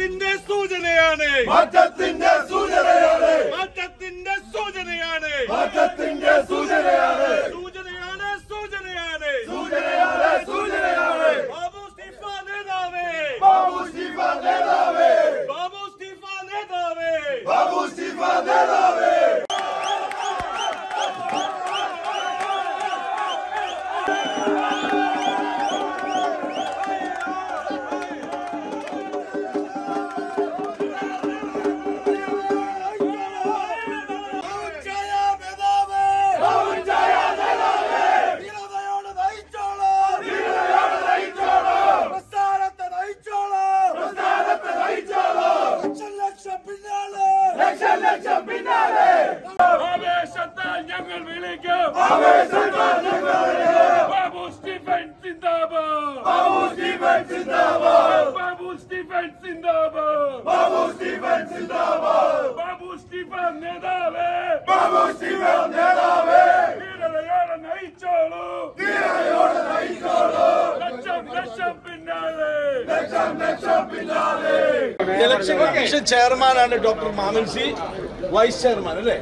മാറ്റത്തിന്റെ സൂചനയാണ് മാറ്റത്തിന്റെ സൂചനയാണ് മാറ്റത്തിന്റെ സൂചനയാണ് മാറ്റത്തിന്റെ സൂചനയാണ് സൂചനയാണ് സൂചനയാണ് സൂചനയാണ് സൂചനയാണ് ബാബു സ്റ്റീഫ നേതാവേ ബാബു സ്റ്റീഫ നേതാവേ ബാബു സ്റ്റീഫ നേതാവേ ബാബു സ്റ്റീഫ നേതാവേ ലക്ഷം ലക്ഷം പിന്നാലെ ആവേശത്താൽ ഞങ്ങൾ വിളിക്കും ആവേശത്താൽ ഞങ്ങൾ വിളിക്കും. ബാബു സ്റ്റീഫൻ സിന്ദാബാദ് ബാബു സ്റ്റീഫൻ സിന്ദാബാദ് ബാബു സ്റ്റീഫൻ സിന്ദാബാദ് ബാബു സ്റ്റീഫൻ സിന്ദാബാദ് ബാബു സ്റ്റീഫൻ നേതാവേ ബാബു സ്റ്റീഫൻ നേതാവേ ധീരതയോടെ നയിച്ചോളൂ ധീരതയോടെ നയിച്ചോളൂ ലക്ഷം ലക്ഷം പിന്നാലെ ലക്ഷം ലക്ഷം പിന്നാലെ ഇലക്ഷൻ കമ്മീഷൻ ചെയർമാനാണ് doctor Mammen C vice chairman അല്ലേ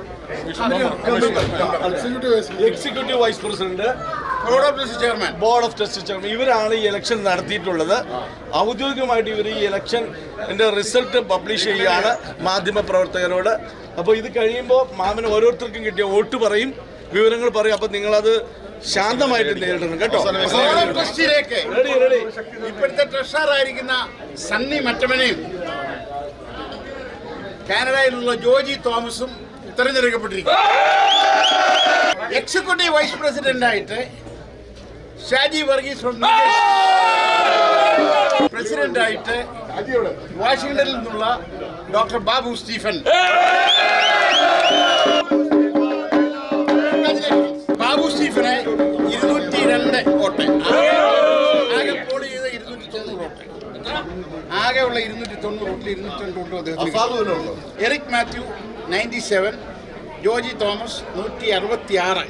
executive vice president board of trust chairman board of trust chairman ഇവരാണ് ഈ ഇലക്ഷൻ നടത്തിയിട്ടുള്ളത് ഔദ്യോഗികമായിട്ട് ഇവർ ഈ ഇലക്ഷൻ്റെ റിസൾട്ട് പബ്ലിഷ് ചെയ്യുകയാണ് മാധ്യമ പ്രവർത്തകരോട് അപ്പോൾ ഇത് കഴിയുമ്പോൾ മാമന് ഓരോരുത്തർക്കും കിട്ടിയ വോട്ട് പറയും വിവരങ്ങൾ പറയും അപ്പോൾ നിങ്ങളത് ശാന്തമായിട്ട് നേരിടണം കേട്ടോ ബോർഡ് ഓഫ് ട്രസ്റ്റിയിലേക്ക് റെഡി റെഡി ഇപ്പോഴത്തെ ട്രഷറർ ആയിരിക്കുന്ന സണ്ണി മറ്റമനെയും കാനഡയിലുള്ള ജോജി തോമസും തെരഞ്ഞെടുക്കപ്പെട്ടിരിക്കുന്നു എക്സിക്യൂട്ടീവ് വൈസ് പ്രസിഡന്റ് ആയിട്ട് ഷാജി വർഗീസ് ഫ്രം പ്രസിഡന്റ് ആയിട്ട് വാഷിംഗ്ടണിൽ നിന്നുള്ള ഡോക്ടർ ബാബു സ്റ്റീഫൻ ബാബു സ്റ്റീഫന് ഇരുന്നൂറ്റി രണ്ട് വോട്ട് ആകെ പോൾ ചെയ്ത ഇരുന്നൂറ്റി തൊണ്ണൂറ് വോട്ട് ആകെ ഉള്ള ഇരുന്നൂറ്റി തൊണ്ണൂറ് വോട്ടിൽ ഇരുന്നൂറ്റി രണ്ട് വോട്ടും അദ്ദേഹത്തിന് Eric Mathew ninety seven Joji Thomas നൂറ്റി അറുപത്തി ആറ്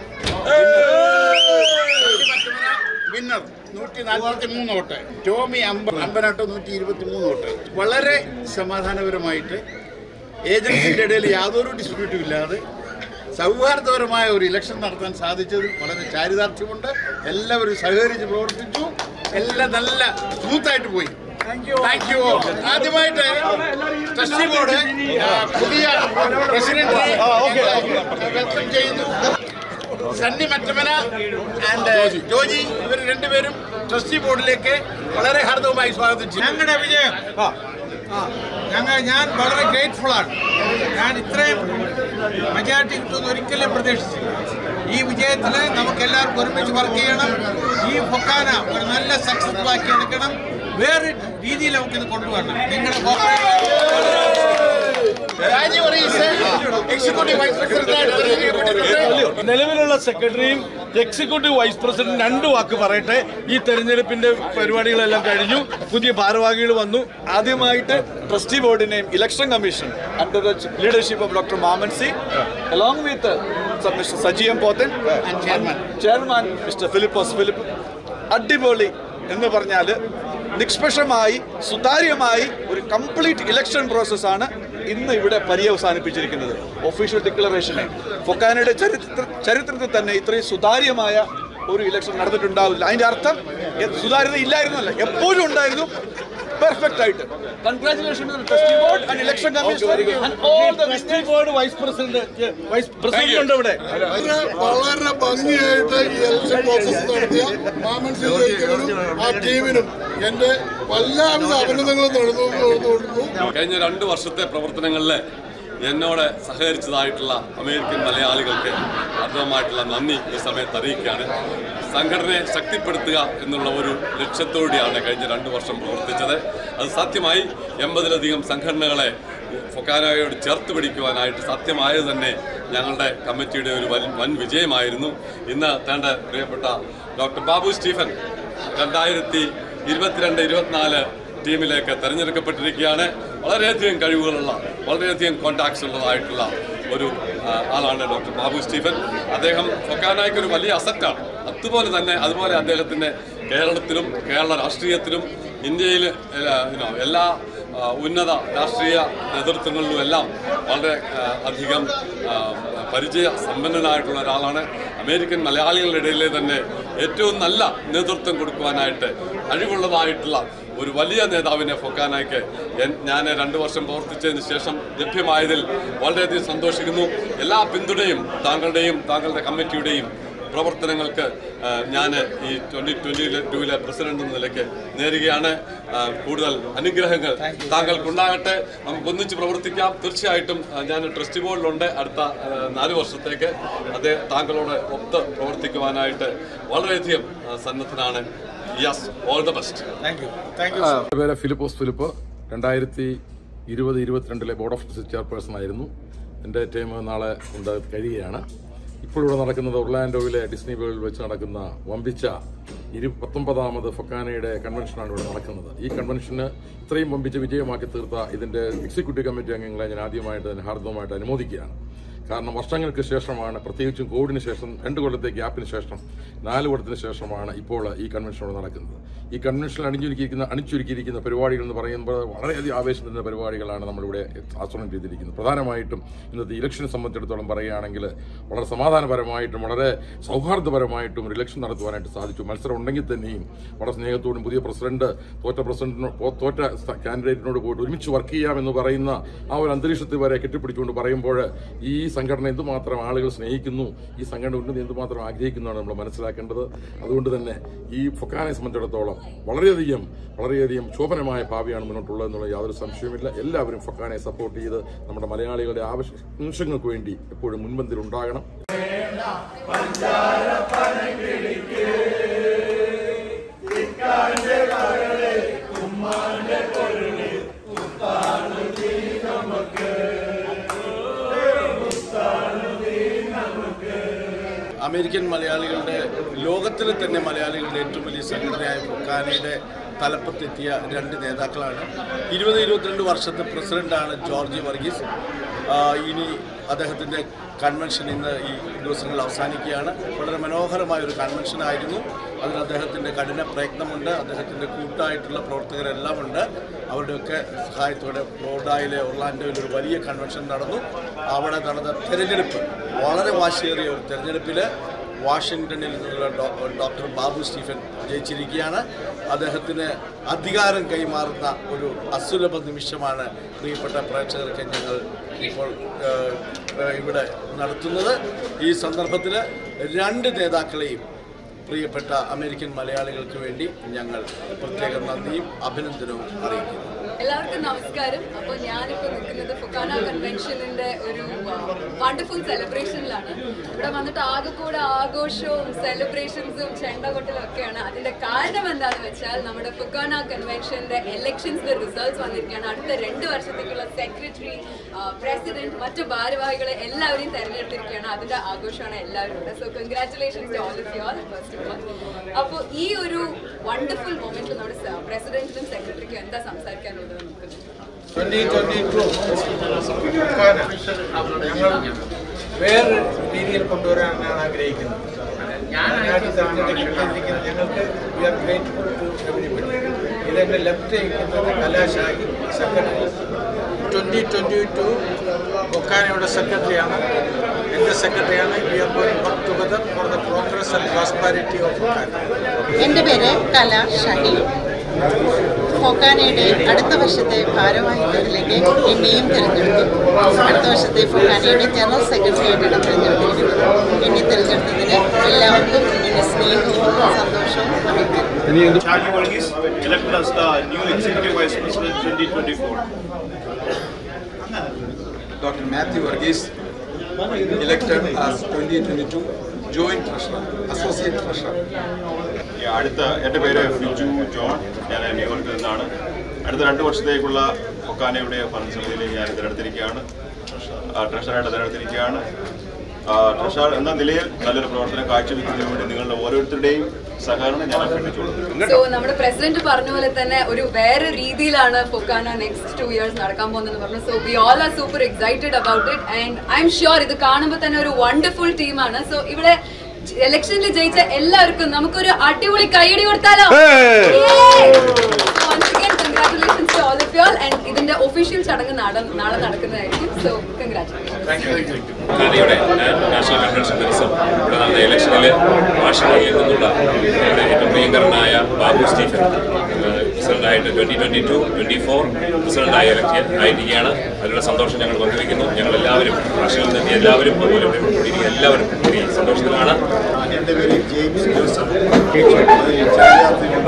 വിന്നർ നൂറ്റി നാൽപ്പത്തി മൂന്ന് വോട്ട് ടോമി അമ്പ അമ്പനാട്ട് നൂറ്റി ഇരുപത്തി മൂന്ന് വോട്ട് വളരെ സമാധാനപരമായിട്ട് ഏജൻസിന്റെ ഇടയിൽ യാതൊരു ഡിസ്പ്യൂട്ടും ഇല്ലാതെ സൗഹാർദ്ദപരമായ ഒരു ഇലക്ഷൻ നടത്താൻ സാധിച്ചതിൽ വളരെ ചാരിതാർത്ഥ്യമുണ്ട് എല്ലാവരും സഹകരിച്ച് പ്രവർത്തിച്ചു എല്ലാം നല്ല സ്മൂത്തായിട്ട് പോയി താങ്ക് യു ആദ്യമായിട്ട് ട്രസ്റ്റി ബോർഡ് ആ, പുതിയ പ്രസിഡന്റിനെ വെൽക്കം ചെയ്യുന്നു സണ്ണി മറ്റമന ആൻഡ് ജോജി ഇവർ രണ്ടുപേരും ട്രസ്റ്റി ബോർഡിലേക്ക് വളരെ ഹാർദവമായി സ്വാഗതം ചെയ്യും ഞങ്ങളുടെ വിജയം ഞങ്ങൾ ഞാൻ വളരെ ഗ്രേറ്റ്ഫുൾ ആണ് ഞാൻ ഇത്രയും മെജോറിറ്റി കിട്ടുമെന്ന് ഒരിക്കലും പ്രതീക്ഷിച്ചില്ല ഈ വിജയത്തിൽ നമുക്ക് എല്ലാവർക്കും ഒരുമിച്ച് വർക്ക് ചെയ്യണം ഈ ഫൊക്കാന ഒരു നല്ല സക്സസ്ഫുൾ ആക്കി എടുക്കണം വേറെ രീതിയിൽ നമുക്ക് ഇത് കൊണ്ടുപോകണം നിങ്ങളുടെ രാജീവ് വർഗീസ് എക്സിക്യൂട്ടീവ് വൈസ് പ്രസിഡന്റായിട്ട് തെരഞ്ഞെടുക്കപ്പെട്ടിട്ടുണ്ട് നിലവിലുള്ള സെക്രട്ടറിയും എക്സിക്യൂട്ടീവ് വൈസ് പ്രസിഡന്റ് രണ്ട് വാക്ക് പറയട്ടെ ഈ തെരഞ്ഞെടുപ്പിന്റെ പരിപാടികളെല്ലാം കഴിഞ്ഞു പുതിയ ഭാരവാഹികൾ വന്നു ആദ്യമായിട്ട് ട്രസ്റ്റി ബോർഡിനെയും election commission under the leadership of doctor Mammen C along with mister Saji M Pothen chairman. Chairman mister Philipose Philip അടിപൊളി എന്ന് പറഞ്ഞാൽ നിഷ്പക്ഷമായി സുതാര്യമായി ഒരു കംപ്ലീറ്റ് ഇലക്ഷൻ പ്രോസസ്സാണ് ഇന്ന് ഇവിടെ പര്യവസാനിപ്പിച്ചിരിക്കുന്നത് ഒഫീഷ്യൽ ഡിക്ലറേഷനെ ഫൊക്കാനയുടെ ചരിത്ര ചരിത്രത്തിൽ തന്നെ ഇത്രയും സുതാര്യമായ ഒരു ഇലക്ഷൻ നടന്നിട്ടുണ്ടാവില്ല അതിന്റെ അർത്ഥം എ- സുതാര്യത ഇല്ലായിരുന്നല്ല എപ്പോഴും ഉണ്ടായിരുന്നു പെർഫെക്റ്റ് ആയിട്ട് congratulation board and election commission and all the trustee board vice president vice president ഉണ്ട് ഇവിടെ വളരെ ഭംഗിയായിട്ട് ഈ ഇലക്ഷൻ പ്രോസസ് നടത്തിയ മാമൻ സിംഗിനും ആ ടീമിനും എന്റെ എല്ലാവിധ അഭിനന്ദനങ്ങളും നടന്നു നടന്നുകൊടുക്കുന്നു കഴിഞ്ഞ രണ്ട് വർഷത്തെ പ്രവർത്തനങ്ങളിൽ എന്നോട് സഹകരിച്ചതായിട്ടുള്ള അമേരിക്കൻ മലയാളികൾക്ക് അർദ്ധമായിട്ടുള്ള നന്ദി ഈ സമയത്ത് അറിയിക്കുകയാണ് സംഘടനയെ ശക്തിപ്പെടുത്തുക എന്നുള്ള ഒരു ലക്ഷ്യത്തോടെയാണ് കഴിഞ്ഞ രണ്ട് വർഷം പ്രവർത്തിച്ചത് അത് സാധ്യമായി എൺപതിലധികം സംഘടനകളെ ഫൊക്കാനോയോട് ചേർത്ത് പിടിക്കുവാനായിട്ട് സാധ്യമായത് തന്നെ ഞങ്ങളുടെ കമ്മിറ്റിയുടെ ഒരു വൻ വൻ വിജയമായിരുന്നു ഇന്ന് തേണ്ട പ്രിയപ്പെട്ട ഡോക്ടർ ബാബു സ്റ്റീഫൻ രണ്ടായിരത്തി ഇരുപത്തിരണ്ട് ഇരുപത്തിനാല് ടീമിലേക്ക് തെരഞ്ഞെടുക്കപ്പെട്ടിരിക്കുകയാണ് വളരെയധികം കഴിവുകളുള്ള വളരെയധികം കോൺടാക്ട്സ് ഉള്ളതായിട്ടുള്ള ഒരു ആ, ആളാണ് ഡോക്ടർ ബാബു സ്റ്റീഫൻ അദ്ദേഹം ഫൊക്കാനായ്ക്ക് ഒരു വലിയ അസറ്റാണ് അതുപോലെ തന്നെ അതുപോലെ അദ്ദേഹത്തിൻ്റെ കേരളത്തിലും കേരള രാഷ്ട്രീയത്തിലും ഇന്ത്യയിൽ എല്ലാ ആ, ഉന്നത രാഷ്ട്രീയ നേതൃത്വങ്ങളിലും എല്ലാം വളരെ ആ, അധികം ആ, പരിചയ സമ്പന്നനായിട്ടുള്ള ഒരാളാണ് അമേരിക്കൻ മലയാളികളുടെ ഇടയിലെ തന്നെ ഏറ്റവും നല്ല നേതൃത്വം കൊടുക്കുവാനായിട്ട് കഴിവുള്ളതായിട്ടുള്ള ഒരു വലിയ നേതാവിനെ ഫൊക്കാനായിക്ക് എൻ- ഞാൻ രണ്ട് വർഷം പ്രവർത്തിച്ചതിന് ശേഷം ലഭ്യമായതിൽ വളരെയധികം സന്തോഷിക്കുന്നു എല്ലാ പിന്തുണയും താങ്കളുടെയും താങ്കളുടെ കമ്മിറ്റിയുടെയും പ്രവർത്തനങ്ങൾക്ക് ഞാൻ ഈ ട്വൻ്റി ട്വൻ്റി ടൂവിലെ പ്രസിഡന്റ് എന്ന നിലയ്ക്ക് നേരുകയാണ് ആ, കൂടുതൽ അനുഗ്രഹങ്ങൾ താങ്കൾക്കുണ്ടാകട്ടെ നമുക്ക് ഒന്നിച്ച് പ്രവർത്തിക്കാം തീർച്ചയായിട്ടും ആ, ഞാൻ ട്രസ്റ്റി ബോർഡിലുണ്ട് അടുത്ത ആ, നാല് വർഷത്തേക്ക് അതേ താങ്കളോട് ഒത്ത് പ്രവർത്തിക്കുവാനായിട്ട് വളരെയധികം ആ, സന്നദ്ധനാണ് yes all the best thank you thank you എൻ്റെ പേര് ഫിലിപ്പോസ് ഫിലിപ്പ് രണ്ടായിരത്തി ഇരുപത് ഇരുപത്തിരണ്ടിലെ ബോർഡ് ഓഫ് ട്രസ്റ്റി ചെയർപേഴ്സൺ ആയിരുന്നു എൻ്റെ ടൈം നാളെ കൊണ്ട് കഴിയുകയാണ് ഇപ്പോൾ ഇവിടെ നടക്കുന്നത് ഒർലാൻഡോയിലെ ഡിസ്നി വേൾഡിൽ വെച്ച് നടക്കുന്ന വമ്പിച്ച ഇരു പത്തൊമ്പതാമത് ഫൊക്കാനയുടെ കൺവെൻഷനാണ് ഇവിടെ നടക്കുന്നത് ഈ കൺവെൻഷന് ഇത്രയും വമ്പിച്ച വിജയമാക്കി തീർത്ത ഇതിൻ്റെ എക്സിക്യൂട്ടീവ് കമ്മിറ്റി അംഗങ്ങളെ ഞാൻ ആദ്യമായിട്ട് തന്നെ ഹാർദവമായിട്ട് അനുമോദിക്കുകയാണ് കാരണം വർഷങ്ങൾക്ക് ശേഷമാണ് പ്രത്യേകിച്ചും കോവിഡിന് ശേഷം രണ്ട് കൊല്ലത്തെ ഗ്യാപ്പിന് ശേഷം നാല് കൊല്ലത്തിന് ശേഷമാണ് ഇപ്പോൾ ഈ കൺവെൻഷൻ ഇവിടെ നടക്കുന്നത് ഈ കൺവെൻഷനിൽ അണിഞ്ഞൊരുക്കിയിരിക്കുന്ന അണിച്ചൊരുക്കിയിരിക്കുന്ന പരിപാടികൾ എന്ന് പറയുമ്പോൾ വളരെയധികം ആവേശം തരുന്ന പരിപാടികളാണ് നമ്മളിവിടെ ആസൂത്രണം ചെയ്തിരിക്കുന്നത് പ്രധാനമായിട്ടും ഇന്നത്തെ ഇലക്ഷനെ സംബന്ധിച്ചിടത്തോളം പറയുകയാണെങ്കിൽ വളരെ സമാധാനപരമായിട്ടും വളരെ സൗഹാർദ്ദപരമായിട്ടും ഒരു ഇലക്ഷൻ നടത്തുവാനായിട്ട് സാധിച്ചു മത്സരം ഉണ്ടെങ്കിൽ തന്നെയും വളരെ സ്നേഹത്തോടും പുതിയ പ്രസിഡന്റ് തോറ്റ പ്രസിഡന്റിനോട് തോറ്റ കാൻഡിഡേറ്റിനോട് പോയിട്ട് ഒരുമിച്ച് വർക്ക് ചെയ്യാമെന്ന് പറയുന്ന ആ ഒരു അന്തരീക്ഷത്തിൽ വരെ കെട്ടിപ്പിടിച്ചുകൊണ്ട് പറയുമ്പോൾ ഈ സംഘടന എന്തുമാത്രം ആളുകൾ സ്നേഹിക്കുന്നു ഈ സംഘടന ഉന്നതി എന്തുമാത്രം ആഗ്രഹിക്കുന്നതാണ് നമ്മൾ മനസ്സിലാക്കേണ്ടത് അതുകൊണ്ട് തന്നെ ഈ ഫൊക്കാനെ സംബന്ധിച്ചിടത്തോളം വളരെയധികം വളരെയധികം ശോഭനമായ ഭാവിയാണ് മുന്നോട്ടുള്ളത് എന്നുള്ള യാതൊരു സംശയവുമില്ല എല്ലാവരും ഫൊക്കാനെ സപ്പോർട്ട് ചെയ്ത് നമ്മുടെ മലയാളികളുടെ ആവശ്യങ്ങൾക്ക് വേണ്ടി എപ്പോഴും മുൻപന്തിൽ ഉണ്ടാകണം അമേരിക്കൻ മലയാളികളുടെ ലോകത്തിലെ തന്നെ മലയാളികളുടെ ഏറ്റവും വലിയ സംഘടനയായ ഫൊക്കാനയുടെ തലപ്പത്തെത്തിയ രണ്ട് നേതാക്കളാണ് ഇരുപത് ഇരുപത്തിരണ്ട് വർഷത്തെ പ്രസിഡന്റാണ് ജോർജ് വർഗീസ് ആ, ഇനി അദ്ദേഹത്തിൻ്റെ കൺവെൻഷൻ ഇന്ന് ഈ ദിവസങ്ങളിൽ അവസാനിക്കുകയാണ് വളരെ മനോഹരമായ ഒരു കൺവെൻഷൻ ആയിരുന്നു അതിൽ അദ്ദേഹത്തിൻ്റെ കഠിന പ്രയത്നമുണ്ട് അദ്ദേഹത്തിൻ്റെ കൂട്ടായിട്ടുള്ള പ്രവർത്തകരെല്ലാം ഉണ്ട് അവരുടെയൊക്കെ സഹായത്തോടെ ഫ്ലോറിഡയിലെ ഒർലാൻഡോയിൽ ഒരു വലിയ കൺവെൻഷൻ നടന്നു അവിടെ നടന്ന തെരഞ്ഞെടുപ്പ് വളരെ വാശിയേറിയ ഒരു തെരഞ്ഞെടുപ്പിൽ വാഷിങ്ടണിൽ നിന്നുള്ള ഡോ- ഡോക്ടർ ബാബു സ്റ്റീഫൻ ജയിച്ചിരിക്കുകയാണ് അദ്ദേഹത്തിന് അധികാരം കൈമാറുന്ന ഒരു അസുലഭ നിമിഷമാണ് പ്രിയപ്പെട്ട പ്രേക്ഷകർക്ക് ഞങ്ങൾ ഇപ്പോൾ ഏഹ്, ഏഹ്, ഇവിടെ നടത്തുന്നത് ഈ സന്ദർഭത്തിൽ രണ്ട് നേതാക്കളെയും പ്രിയപ്പെട്ട അമേരിക്കൻ മലയാളികൾക്ക് വേണ്ടി ഞങ്ങൾ പ്രത്യേകം നന്ദിയും അഭിനന്ദനവും അറിയിക്കുന്നു എല്ലാവർക്കും നമസ്കാരം അപ്പോൾ ഞാനിപ്പോൾ നിൽക്കുന്നത് ഫുക്കാന കൺവെൻഷനിന്റെ ഒരു വണ്ടർഫുൾ സെലിബ്രേഷനിലാണ് ഇവിടെ വന്നിട്ട് ആകെ കൂടെ ആഘോഷവും സെലിബ്രേഷൻസും ചെണ്ടകൊട്ടലും ഒക്കെയാണ് അതിന്റെ കാരണം എന്താണെന്ന് വെച്ചാൽ നമ്മുടെ ഫുക്കാന കൺവെൻഷന്റെ ഇലക്ഷൻസിന്റെ റിസൾട്ട്സ് വന്നിരിക്കുകയാണ് അടുത്ത രണ്ട് വർഷത്തേക്കുള്ള സെക്രട്ടറി പ്രസിഡന്റ് മറ്റു ഭാരവാഹികളെ എല്ലാവരെയും തെരഞ്ഞെടുത്തിരിക്കുകയാണ് അതിന്റെ ആഘോഷമാണ് എല്ലാവരും ഉണ്ട് so congratulations to all of you all first of all അപ്പോൾ ഈ ഒരു വണ്ടർഫുൾ മൊമെന്റിൽ നമ്മുടെ പ്രസിഡന്റിനും സെക്രട്ടറിക്കും എന്താ സംസാരിക്കാനുള്ളത് നമുക്ക് ട്വന്റി ട്വന്റി ടു ഞങ്ങൾ വേറെ രീതിയിൽ കൊണ്ടുവരാനാണ് ആഗ്രഹിക്കുന്നത് ഞാനായിട്ട് തെരഞ്ഞെടുക്കപ്പെട്ടിരിക്കുന്ന ഞങ്ങൾക്ക് we are grateful to everybody ഇതെൻ്റെ ലെഫ്റ്റ് ഇരിക്കുന്നത് കലാശാഹി സെക്രട്ടറി ട്വന്റി ട്വന്റി ടു ബൊക്കാനയുടെ സെക്രട്ടറിയാണ് എൻ്റെ സെക്രട്ടറിയാണ് we are going work together for the progress and prosperity of Fokana എൻ്റെ പേര് കല ഷഹീം ഫൊക്കാനയുടെ അടുത്ത വർഷത്തെ ഭാരവാഹിത്വത്തിലേക്ക് എന്നെയും തിരഞ്ഞെടുത്തു അടുത്ത വർഷത്തെ ഫൊക്കാനയുടെ ജനറൽ സെക്രട്ടറിയായിട്ടാണ് തിരഞ്ഞെടുത്തിരിക്കുന്നത് എന്നെ തിരഞ്ഞെടുത്തതിന് എല്ലാവർക്കും എൻ്റെ സ്നേഹവും സന്തോഷവും അറിയിക്കുന്നു Charlie Varghese, elected as the new Executive Vice President 2024. Dr. Matthew Varghese, elected as 2022 Joint Treasurer, Associate Treasurer. ഈ അടുത്ത എൻ്റെ പേര് ഫിജു ജോൺ ഞാൻ ന്യൂയോർക്കിൽ നിന്നാണ് അടുത്ത രണ്ട് വർഷത്തേക്കുള്ള ഒക്കാനയുടെ ഭരണസമിതിയിലേക്ക് ഞാൻ തിരഞ്ഞെടുത്തിരിക്കുകയാണ് ആ, ട്രഷറായിട്ട് തിരഞ്ഞെടുത്തിരിക്കുകയാണ് ആ, ട്രഷറർ എന്ന നിലയിൽ നല്ലൊരു പ്രവർത്തനം കാഴ്ചവെക്കുന്നതിന് വേണ്ടി നിങ്ങളുടെ ഓരോരുത്തരുടെയും സഹകരണം ഞാൻ അഭ്യർത്ഥിച്ചുകൊള്ളുന്നു സോ നമ്മുടെ പ്രസിഡന്റ് പറഞ്ഞ പോലെ തന്നെ ഒരു വേറെ രീതിയിലാണ് ഫൊക്കാന നെക്സ്റ്റ് ടു ഇയേഴ്സ് നടക്കാൻ പോകുന്നത് പറഞ്ഞു so we all are super excited about it and I'm sure ഇത് കാണുമ്പോൾ തന്നെ ഒരു വണ്ടർഫുൾ ടീമാണ് സോ ഇവിടെ ഇലക്ഷനിൽ ജയിച്ച എല്ലാവർക്കും നമുക്കൊരു അടിപൊളി കൈയടി കൊടുത്താലോ congratulations to all of of you all and ഇതിന്റെ ഒഫീഷ്യൽ ചടങ്ങ് നാളെ നാളെ നടക്കുന്നതായിരിക്കും സോ കൺഗ്രാറ്റുലേഷൻ ഘാനയുടെ നാഷണൽ കൺവെൻഷൻ ദിവസം ഇവിടെ നടന്ന ഇലക്ഷനിൽ വാഷിംഗ്ടണിൽ നിന്നുള്ള നമ്മുടെ ഏറ്റവും പ്രിയങ്കരനായ ബാബു സ്റ്റീഫൻ പ്രസിഡന്റായിട്ട് twenty twenty two twenty four പ്രസിഡന്റായി ഇലക്ട് ആയിരിക്കുകയാണ് അതിലുള്ള സന്തോഷം ഞങ്ങൾ പങ്കുവയ്ക്കുന്നു ഞങ്ങൾ എല്ലാവരും വാഷിംഗ്ടണിൽ നിന്ന് എല്ലാവരും അതുപോലെ ഇവിടെ കൂടിയിരിക്കുന്ന എല്ലാവരും ഈ സന്തോഷത്തിലാണ് എൻ്റെ പേര് ജെയിംസ് ജോസഫ് അതിൽ ചാരിയാർത്ഥികളുടെ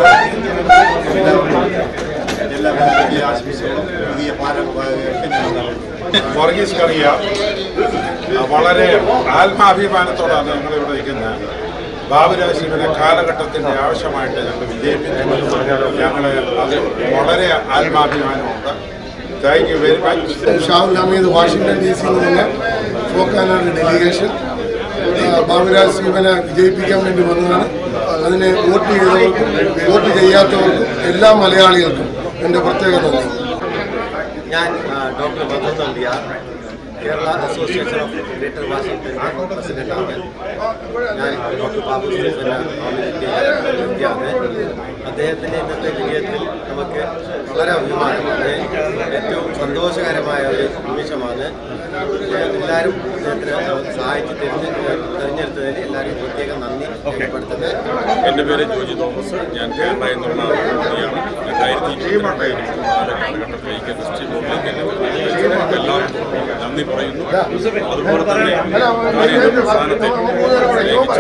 എല്ലാ പുതിയ ആശംസകളും പുതിയ പാരമ്പര്യത്തിന് വർഗീസ് കറിയ വളരെ ആത്മാഭിമാനത്തോടാണ് ഞങ്ങളിവിടെ നിൽക്കുന്നത് ബാബുരാശിയുടെ കാലഘട്ടത്തിന്റെ ആവശ്യമായിട്ട് ഞങ്ങൾ വിജയിപ്പിക്കുമെന്ന് ഞങ്ങൾ അത് വളരെ ആത്മാഭിമാനമുണ്ട് thank you very much Shahul Hameed Washington D സിയിൽ നിന്ന് ഫോക്കാനാട് ഡെലിഗേഷൻ ബാബുരാജ് ശിവനെ വിജയിപ്പിക്കാൻ വേണ്ടി വന്നതാണ് അതിനെ വോട്ട് ചെയ്തവർക്കും വോട്ട് ചെയ്യാത്തവർക്കും എല്ലാ മലയാളികൾക്കും എൻ്റെ പ്രത്യേക നന്ദി ഞാൻ doctor Madhu Nambiar Kerala association of greater Washington പ്രസിഡന്റാണ് ഞാൻ ഡോക്ടർ ബാബു സ്റ്റീഫന് വ്യക്തിയാണ് അദ്ദേഹത്തിൻ്റെ ഇന്നത്തെ വിജയത്തിൽ നമുക്ക് വളരെ അഭിമാനമാണ് ഏറ്റവും സന്തോഷകരമായ ഒരു നിമിഷമാണ് എല്ലാവരും അദ്ദേഹത്തിന് സഹായിച്ച് തിരഞ്ഞ് തിരഞ്ഞെടുത്തതിന് എല്ലാവരും പ്രത്യേകം നന്ദി രേഖപ്പെടുത്തുന്നത് എൻ്റെ പേര് ജോജി തോമസ് ഞാൻ കേരള എന്നുള്ള വ്യക്തിയാണ് രണ്ടായിരത്തി ഇരുപത്തിരണ്ട് കാലഘട്ടത്തിലേക്ക് ക്രിസ്ത്യൻ ബോർഡിലേക്ക് എന്നെ എല്ലാവർക്കും നന്ദി പറയുന്നു അതുപോലെ തന്നെ ഞാൻ എൻ്റെ സ്ഥാനത്തെ സ്നേഹിച്ച്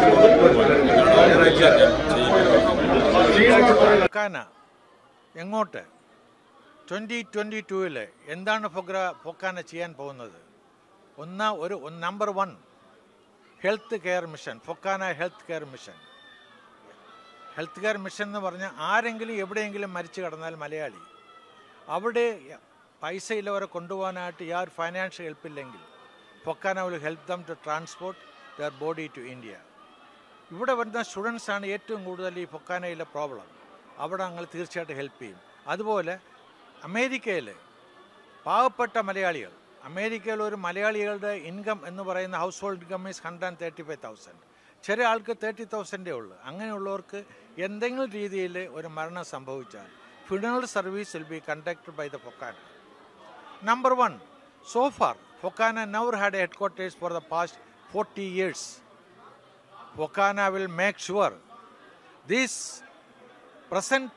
ഫൊക്കാന എങ്ങോട്ട് ട്വൻ്റി ട്വൻ്റി ടൂവിൽ എന്താണ് ഫൊഗ്ര ഫൊക്കാന ചെയ്യാൻ പോകുന്നത് ഒന്ന് ഒരു number one health care mission Fokana health care mission health care mission എന്ന് പറഞ്ഞാൽ ആരെങ്കിലും എവിടെയെങ്കിലും മരിച്ചു കിടന്നാൽ മലയാളി അവിടെ പൈസ ഇല്ലവരെ കൊണ്ടുപോകാനായിട്ട് യാർ ഫൈനാൻഷ്യൽ ഹെൽപ്പില്ലെങ്കിൽ Fokana will help them to transport their body to India ഇവിടെ വരുന്ന സ്റ്റുഡൻസ് ആണ് ഏറ്റവും കൂടുതൽ ഈ ഫൊക്കാനയിലെ പ്രോബ്ലം അവിടെ ഞങ്ങൾ തീർച്ചയായിട്ടും ഹെൽപ്പ് ചെയ്യും അതുപോലെ അമേരിക്കയിൽ പാവപ്പെട്ട മലയാളികൾ അമേരിക്കയിൽ ഒരു മലയാളികളുടെ ഇൻകം എന്ന് പറയുന്ന household income is hundred and thirty five thousand ചില ആൾക്ക് തേർട്ടി തൗസൻഡേ ഉള്ളൂ അങ്ങനെയുള്ളവർക്ക് എന്തെങ്കിലും രീതിയിൽ ഒരു മരണം സംഭവിച്ചാൽ funeral service will be conducted by the Fokana number one so far Fokana never had a headquarters for the past forty years Wakana will make sure these present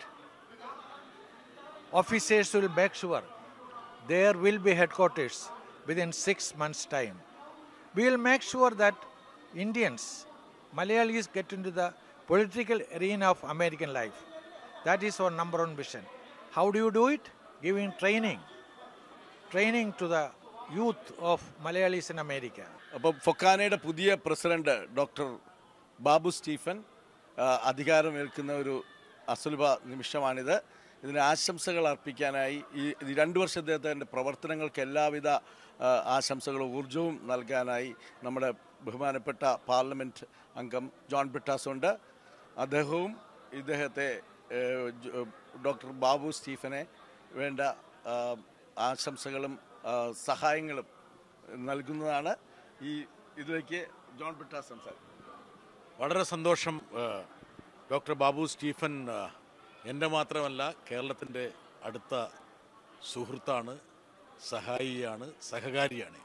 officers will make sure there will be headquarters within six months' time. We will make sure that Indians, Malayalis get into the political arena of American life. That is our number one vision. How do you do it? Giving training, training to the youth of Malayalis in America. അപ്പം ഫൊക്കാനയുടെ പുതിയ president doctor Babu Stephen ആ, അധികാരമേൽക്കുന്ന ഒരു അസുലഭ നിമിഷമാണിത് ഇതിന് ആശംസകൾ അർപ്പിക്കാനായി ഈ ഈ രണ്ട് വർഷത്തെ പ്രവർത്തനങ്ങൾക്ക് എല്ലാവിധ ആ, ആശംസകളും ഊർജവും നൽകാനായി നമ്മുടെ ബഹുമാനപ്പെട്ട പാർലമെൻറ്റ് അംഗം ജോൺ ബ്രിട്ടാസ് ഉണ്ട് അദ്ദേഹവും ഇദ്ദേഹത്തെ ഏ, ജോ- ഡോക്ടർ ബാബു സ്റ്റീഫനെ വേണ്ട ആ, ആശംസകളും ആ, സഹായങ്ങളും നൽകുന്നതാണ് ഈ ഇതിലേക്ക് ജോൺ ബ്രിട്ടാസ് സംസാരിക്കും വളരെ സന്തോഷം ഏഹ്, ഡോക്ടർ ബാബു സ്റ്റീഫൻ ഏഹ്, എൻ്റെ മാത്രമല്ല കേരളത്തിൻ്റെ അടുത്ത സുഹൃത്താണ് സഹായിയാണ് സഹകാരിയാണ്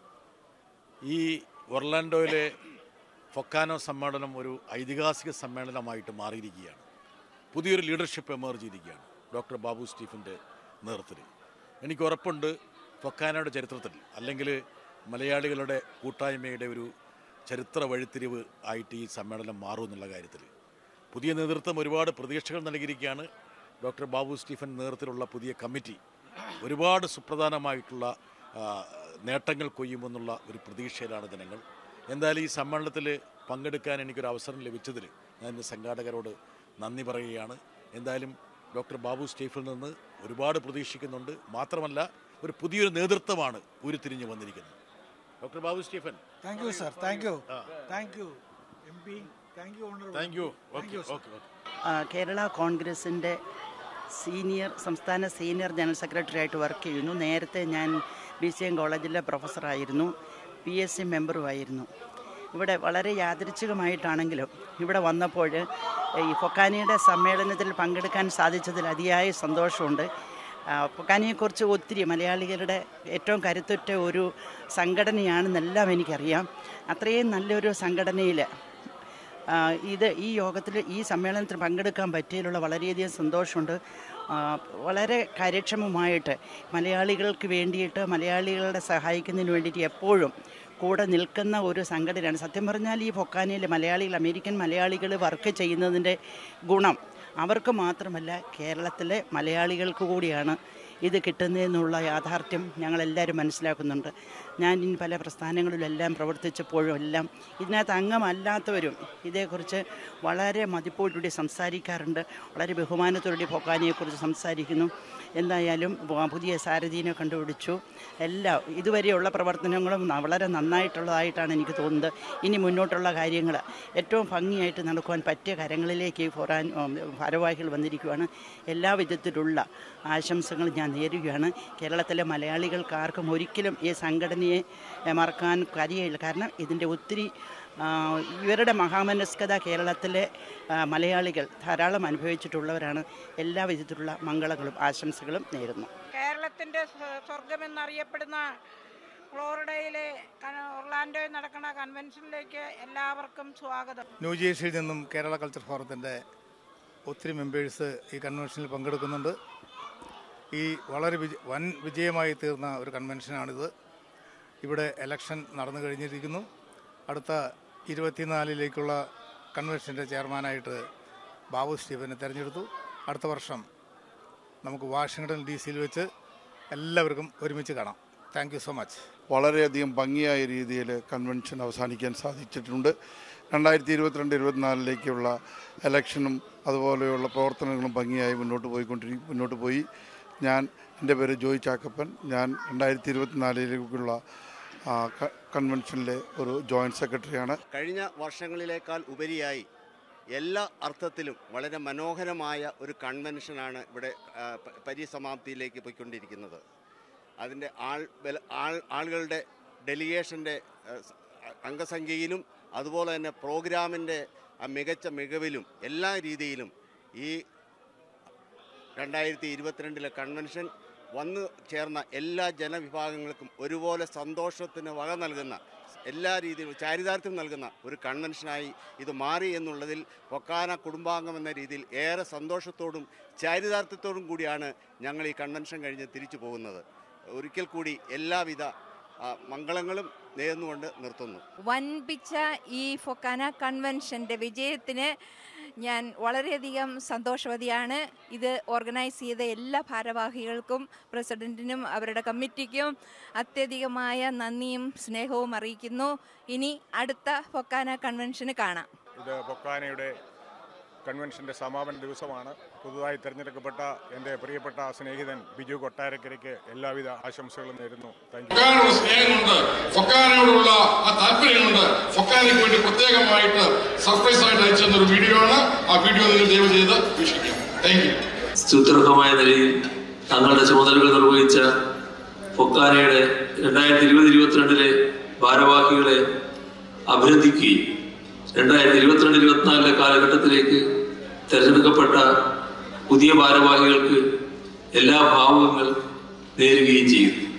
ഈ ഒർലാൻഡോയിലെ ഫൊക്കാനോ സമ്മേളനം ഒരു ഐതിഹാസിക സമ്മേളനമായിട്ട് മാറിയിരിക്കുകയാണ് പുതിയൊരു ലീഡർഷിപ്പ് എമർജ് ചെയ്തിരിക്കുകയാണ് ഡോക്ടർ ബാബു സ്റ്റീഫൻ്റെ നേതൃത്വത്തിൽ എനിക്ക് ഉറപ്പുണ്ട് ഫൊക്കാനോയുടെ ചരിത്രത്തിൽ അല്ലെങ്കിൽ മലയാളികളുടെ കൂട്ടായ്മയുടെ ഒരു ചരിത്ര വഴിത്തിരിവ് ആയിട്ട് ഈ സമ്മേളനം മാറും എന്നുള്ള കാര്യത്തിൽ പുതിയ നേതൃത്വം ഒരുപാട് പ്രതീക്ഷകൾ നൽകിയിരിക്കുകയാണ് ഡോക്ടർ ബാബു സ്റ്റീഫൻ നേതൃത്വത്തിലുള്ള പുതിയ കമ്മിറ്റി ഒരുപാട് സുപ്രധാനമായിട്ടുള്ള ആ, നേട്ടങ്ങൾ കൊയ്യുമെന്നുള്ള ഒരു പ്രതീക്ഷയിലാണ് ജനങ്ങൾ എന്തായാലും ഈ സമ്മേളനത്തിൽ പങ്കെടുക്കാൻ എനിക്കൊരു അവസരം ലഭിച്ചതിൽ ഞാൻ എൻ്റെ സംഘാടകരോട് നന്ദി പറയുകയാണ് എന്തായാലും ഡോക്ടർ ബാബു സ്റ്റീഫിൽ നിന്ന് ഒരുപാട് പ്രതീക്ഷിക്കുന്നുണ്ട് മാത്രമല്ല ഒരു പുതിയൊരു നേതൃത്വമാണ് ഉരുത്തിരിഞ്ഞ് വന്നിരിക്കുന്നത് doctor Babu Stephen Thank you, sir. Thank you. Thank you, MP. Thank you, Honorable. Thank you Thank okay you, sir. Okay okay ആ, കേരള കോൺഗ്രസിൻ്റെ സീനിയർ സംസ്ഥാന സീനിയർ ജനറൽ സെക്രട്ടറി ആയിട്ട് വർക്ക് ചെയ്യുന്നു നേരത്തെ ഞാൻ ബി സി എം കോളേജിലെ പ്രൊഫസറായിരുന്നു പി എസ് സി മെമ്പറുമായിരുന്നു ഇവിടെ വളരെ യാദൃച്ഛികമായിട്ടാണെങ്കിലും ഇവിടെ വന്നപ്പോൾ ഈ ഫൊക്കാനിയുടെ സമ്മേളനത്തിൽ പങ്കെടുക്കാൻ സാധിച്ചതിൽ അതിയായ സന്തോഷമുണ്ട് ആ, പൊക്കാനിയെക്കുറിച്ച് ഒത്തിരി മലയാളികളുടെ ഏറ്റവും കരുത്തുറ്റ ഒരു സംഘടനയാണെന്നെല്ലാം എനിക്കറിയാം അത്രയും നല്ലൊരു സംഘടനയിൽ ആ, ഇത് ഈ യോഗത്തിൽ ഈ സമ്മേളനത്തിൽ പങ്കെടുക്കാൻ പറ്റിയതിലുള്ള വളരെയധികം സന്തോഷമുണ്ട് ആ, വളരെ കാര്യക്ഷമമായിട്ട് മലയാളികൾക്ക് വേണ്ടിയിട്ട് മലയാളികളുടെ സഹായിക്കുന്നതിന് വേണ്ടിയിട്ട് എപ്പോഴും കൂടെ നിൽക്കുന്ന ഒരു സംഘടനയാണ് സത്യം പറഞ്ഞാൽ ഈ പൊക്കാനയിൽ മലയാളികൾ അമേരിക്കൻ മലയാളികൾ വർക്ക് ചെയ്യുന്നതിൻ്റെ ഗുണം അവർക്ക് മാത്രമല്ല കേരളത്തിലെ മലയാളികൾക്ക് കൂടിയാണ് ഇത് കിട്ടുന്നതെന്നുള്ള യാഥാർത്ഥ്യം ഞങ്ങളെല്ലാവരും മനസ്സിലാക്കുന്നുണ്ട് ഞാൻ ഇനി പല പ്രസ്ഥാനങ്ങളിലെല്ലാം പ്രവർത്തിച്ചപ്പോഴും എല്ലാം ഇതിനകത്ത് അംഗമല്ലാത്തവരും ഇതേക്കുറിച്ച് വളരെ മതിപ്പോടുകൂടി സംസാരിക്കാറുണ്ട് വളരെ ബഹുമാനത്തോടുകൂടി പൊക്കാനിയെക്കുറിച്ച് സംസാരിക്കുന്നു എന്തായാലും വ- പുതിയ സാരഥീനെ കണ്ടുപിടിച്ചു എല്ലാം ഇതുവരെയുള്ള പ്രവർത്തനങ്ങളും ന- വളരെ നന്നായിട്ടുള്ളതായിട്ടാണ് എനിക്ക് തോന്നുന്നത് ഇനി മുന്നോട്ടുള്ള കാര്യങ്ങൾ ഏറ്റവും ഭംഗിയായിട്ട് നടക്കുവാൻ പറ്റിയ കരങ്ങളിലേക്ക് ഫോറാൻ ഉം, ഭാരവാഹികൾ വന്നിരിക്കുകയാണ് എല്ലാ വിധത്തിലുള്ള ആശംസകൾ ഞാൻ നേരുകയാണ് കേരളത്തിലെ മലയാളികൾക്ക് ആർക്കും ഒരിക്കലും ഈ സംഘടനയെ എ, മറക്കാൻ കഴിയില്ല കാരണം ഇതിൻ്റെ ഒത്തിരി ആ, ഇവരുടെ മഹാമനസ്കത കേരളത്തിലെ ആ, മലയാളികൾ ധാരാളം അനുഭവിച്ചിട്ടുള്ളവരാണ് എല്ലാ വിധത്തിലുള്ള മംഗളങ്ങളും ആശംസകളും നേരുന്നു കേരളത്തിന്റെ സ്വ- സ്വർഗമെന്നറിയപ്പെടുന്ന ഫ്ലോറിഡയിലെ കന- ഒർലാൻഡോയിൽ നടക്കുന്ന കൺവെൻഷനിലേക്ക് എല്ലാവർക്കും സ്വാഗതം ന്യൂജേഴ്സിയിൽ നിന്നും കേരള കൾച്ചർ ഫോറത്തിൻ്റെ ഒത്തിരി മെമ്പേഴ്സ് ഈ കൺവെൻഷനിൽ പങ്കെടുക്കുന്നുണ്ട് ഈ വളരെ വിജ വൻ വിജയമായി തീർന്ന ഒരു കൺവെൻഷനാണിത് ഇവിടെ എലക്ഷൻ നടന്നു കഴിഞ്ഞിരിക്കുന്നു അടുത്ത ഇരുപത്തിനാലിലേക്കുള്ള കൺവെൻഷൻ്റെ ചെയർമാനായിട്ട് ബാബു സ്റ്റീഫനെ തിരഞ്ഞെടുത്തു അടുത്ത വർഷം നമുക്ക് വാഷിങ്ടൺ ഡി സിയിൽ വെച്ച് എല്ലാവർക്കും ഒരുമിച്ച് കാണാം താങ്ക് യു സോ മച്ച് വളരെയധികം ഭംഗിയായ രീതിയിൽ കൺവെൻഷൻ അവസാനിക്കാൻ സാധിച്ചിട്ടുണ്ട് രണ്ടായിരത്തി ഇരുപത്തിരണ്ട് ഇരുപത്തിനാലിലേക്കുള്ള ഇലക്ഷനും അതുപോലെയുള്ള പ്രവർത്തനങ്ങളും ഭംഗിയായി മുന്നോട്ട് പോയിക്കൊണ്ടിരി മുന്നോട്ട് പോയി ഞാൻ എൻ്റെ പേര് ജോയ് ചാക്കപ്പൻ ഞാൻ രണ്ടായിരത്തി ഇരുപത്തിനാലിലേക്കുള്ള ആ, ക- കൺവെൻഷനിലെ ഒരു ജോയിൻറ്റ് സെക്രട്ടറിയാണ് കഴിഞ്ഞ വർഷങ്ങളിലേക്കാൾ ഉപരിയായി എല്ലാ അർത്ഥത്തിലും വളരെ മനോഹരമായ ഒരു കൺവെൻഷനാണ് ഇവിടെ ആ, പ- പരിസമാപ്തിയിലേക്ക് പോയിക്കൊണ്ടിരിക്കുന്നത് അതിൻ്റെ ആൾ ബല- ആൾ ആളുകളുടെ ഡെലിഗേഷൻ്റെ ആ, സ- അംഗസംഖ്യയിലും അതുപോലെ തന്നെ പ്രോഗ്രാമിൻ്റെ ആ മികച്ച മികവിലും എല്ലാ രീതിയിലും ഈ രണ്ടായിരത്തി ഇരുപത്തിരണ്ടിലെ കൺവെൻഷൻ വന്നു ചേർന്ന എല്ലാ ജനവിഭാഗങ്ങൾക്കും ഒരുപോലെ സന്തോഷത്തിന് വക നൽകുന്ന എല്ലാ രീതിയിലും ചാരിതാർത്ഥ്യം നൽകുന്ന ഒരു കൺവെൻഷനായി ഇത് മാറി എന്നുള്ളതിൽ പൊക്കാന കുടുംബാംഗം എന്ന രീതിയിൽ ഏറെ സന്തോഷത്തോടും ചാരിതാർത്ഥ്യത്തോടും കൂടിയാണ് ഞങ്ങൾ ഈ കൺവെൻഷൻ കഴിഞ്ഞ് തിരിച്ചു പോകുന്നത് ഒരിക്കൽ കൂടി എല്ലാവിധ ആ, മംഗളങ്ങളും നേർന്നുകൊണ്ട് നിർത്തുന്നു വൻപിച്ച ഈ ഫൊക്കാന കൺവെൻഷൻ്റെ വിജയത്തിന് ഞാൻ വളരെയധികം സന്തോഷവതിയാണ് ഇത് ഓർഗനൈസ് ചെയ്ത എല്ലാ ഭാരവാഹികൾക്കും പ്രസിഡന്റിനും അവരുടെ കമ്മിറ്റിക്കും അത്യധികമായ നന്ദിയും സ്നേഹവും അറിയിക്കുന്നു ഇനി അടുത്ത ഫൊക്കാന കൺവെൻഷന് കാണാം ഇത് പൊക്കാനയുടെ കൺവെൻഷൻ്റെ സമാപന ദിവസമാണ് പുതുതായി തിരഞ്ഞെടുക്കപ്പെട്ട എൻ്റെ പ്രിയപ്പെട്ട സ്നേഹിതൻ ബിജു കൊട്ടാരക്കരയ്ക്ക് എല്ലാവിധ ആശംസകളും നേരുന്നു താങ്ക് യു ഫൊക്കാനോട് സ്നേഹമുണ്ട് ഫൊക്കാനോടുള്ള ആ താല്പര്യമുണ്ട് ഫൊക്കാനയ്ക്ക് വേണ്ടി പ്രത്യേകമായിട്ട് സർപ്രൈസ് ആയിട്ട് അയച്ചു തന്നൊരു വീഡിയോ ആണ് ആ വീഡിയോ നിങ്ങൾ ദയവ് ചെയ്ത് വീക്ഷിക്കാം താങ്ക് യു സ്തുത്യർഹമായ നിലയിൽ തങ്ങളുടെ ചുമതലകൾ നിർവഹിച്ച ഫൊക്കാനയുടെ രണ്ടായിരത്തി ഇരുപത് ഇരുപത്തിരണ്ടിലെ ഭാരവാഹികളെ അഭിനന്ദിക്കുകയും രണ്ടായിരത്തി ഇരുപത്തിരണ്ട് ഇരുപത്തിനാലിലെ കാലഘട്ടത്തിലേക്ക് തിരഞ്ഞെടുക്കപ്പെട്ട പുതിയ ഭാരവാഹികൾക്ക് എല്ലാ ഭാവുകങ്ങൾ നേരുകയും ചെയ്യുന്നു